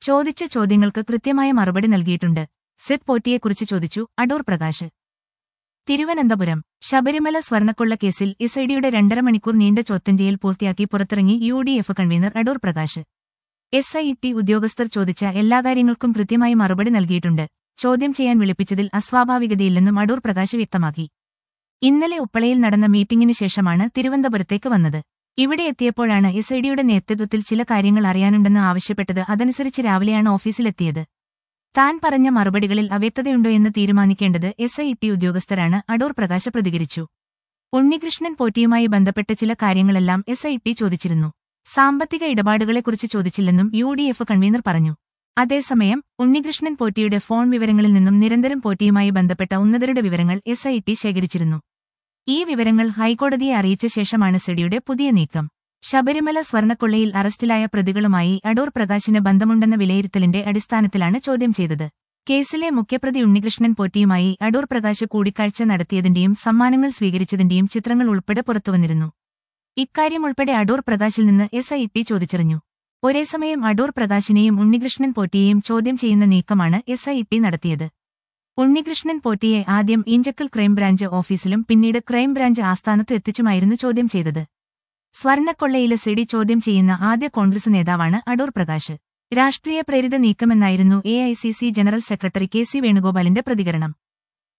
ചോദിച്ച ചോദ്യങ്ങൾക്ക് കൃത്യമായ മറുപടി നൽകിയിട്ടുണ്ട് സെറ്റ് പോറ്റിയെക്കുറിച്ച് ചോദിച്ചു അടൂർ പ്രകാശ് തിരുവനന്തപുരം ശബരിമല സ്വർണ്ണക്കൊള്ള കേസിൽ എസ്ഐഡിയുടെ രണ്ടര മണിക്കൂർ നീണ്ട ചോദ്യം ചെയ്യൽ പൂർത്തിയാക്കി പുറത്തിറങ്ങി U D F convener Adoor Prakash S I T ഉദ്യോഗസ്ഥർ ചോദിച്ച എല്ലാ കാര്യങ്ങൾക്കും കൃത്യമായി മറുപടി നൽകിയിട്ടുണ്ട് ചോദ്യം ചെയ്യാൻ വിളിപ്പിച്ചതിൽ അസ്വാഭാവികതയില്ലെന്നും അടൂർ പ്രകാശ് വ്യക്തമാക്കി ഇന്നലെ ഉപ്പളയിൽ നടന്ന മീറ്റിംഗിന് ശേഷമാണ് തിരുവനന്തപുരത്തേക്ക് വന്നത് ഇവിടെ എത്തിയപ്പോഴാണ് എസ് ഐ ഡിയുടെ നേതൃത്വത്തിൽ ചില കാര്യങ്ങൾ അറിയാനുണ്ടെന്ന് ആവശ്യപ്പെട്ടത് അതനുസരിച്ച് രാവിലെയാണ് ഓഫീസിലെത്തിയത് താൻ പറഞ്ഞ മറുപടികളിൽ അവ്യക്തതയുണ്ടോ എന്ന് തീരുമാനിക്കേണ്ടത് എസ് ഐ ടി ഉദ്യോഗസ്ഥരാണ് അടൂർ പ്രകാശ് പ്രതികരിച്ചു ഉണ്ണികൃഷ്ണൻ പോറ്റിയുമായി ബന്ധപ്പെട്ട ചില കാര്യങ്ങളെല്ലാം എസ് ഐ ടി ചോദിച്ചിരുന്നു സാമ്പത്തിക ഇടപാടുകളെക്കുറിച്ച് ചോദിച്ചില്ലെന്നും യു ഡി എഫ് കൺവീനർ പറഞ്ഞു അതേസമയം ഉണ്ണികൃഷ്ണൻ പോറ്റിയുടെ ഫോൺ വിവരങ്ങളിൽ നിന്നും നിരന്തരം പോറ്റിയുമായി ബന്ധപ്പെട്ട ഉന്നതരുടെ വിവരങ്ങൾ എസ് ഐ ടി ശേഖരിച്ചിരുന്നു ഈ വിവരങ്ങൾ ഹൈക്കോടതിയെ അറിയിച്ച ശേഷമാണ് സെഡിയുടെ പുതിയ നീക്കം ശബരിമല സ്വർണ്ണക്കൊള്ളയിൽ അറസ്റ്റിലായ പ്രതികളുമായി അടൂർ പ്രകാശിന് ബന്ധമുണ്ടെന്ന വിലയിരുത്തലിന്റെ അടിസ്ഥാനത്തിലാണ് ചോദ്യം ചെയ്തത് കേസിലെ മുഖ്യപ്രതി ഉണ്ണികൃഷ്ണൻ പോറ്റിയുമായി അടൂർ പ്രകാശ് കൂടിക്കാഴ്ച നടത്തിയതിന്റെയും സമ്മാനങ്ങൾ സ്വീകരിച്ചതിന്റെയും ചിത്രങ്ങൾ ഉൾപ്പെടെ പുറത്തുവന്നിരുന്നു ഇക്കാര്യം ഉൾപ്പെടെ അടൂർ പ്രകാശിൽ നിന്ന് എസ് ഐ ടി ചോദിച്ചറിഞ്ഞു ഒരേസമയം അടൂർ പ്രകാശിനെയും ഉണ്ണികൃഷ്ണൻ പോറ്റിയെയും ചോദ്യം ചെയ്യുന്ന നീക്കമാണ് എസ് ഐ ടി നടത്തിയത് ഉണ്ണികൃഷ്ണൻ പോറ്റിയെ ആദ്യം ഇഞ്ചക്കൽ ക്രൈംബ്രാഞ്ച് ഓഫീസിലും പിന്നീട് ക്രൈംബ്രാഞ്ച് ആസ്ഥാനത്തും എത്തിച്ചുമായിരുന്നു ചോദ്യം ചെയ്തത് സ്വർണ്ണക്കൊള്ളയിലെ സിഡി ചോദ്യം ചെയ്യുന്ന ആദ്യ കോൺഗ്രസ് നേതാവാണ് അടൂർ പ്രകാശ് രാഷ്ട്രീയ പ്രേരിത നീക്കമെന്നായിരുന്നു A general secretary K C വേണുഗോപാലിന്റെ പ്രതികരണം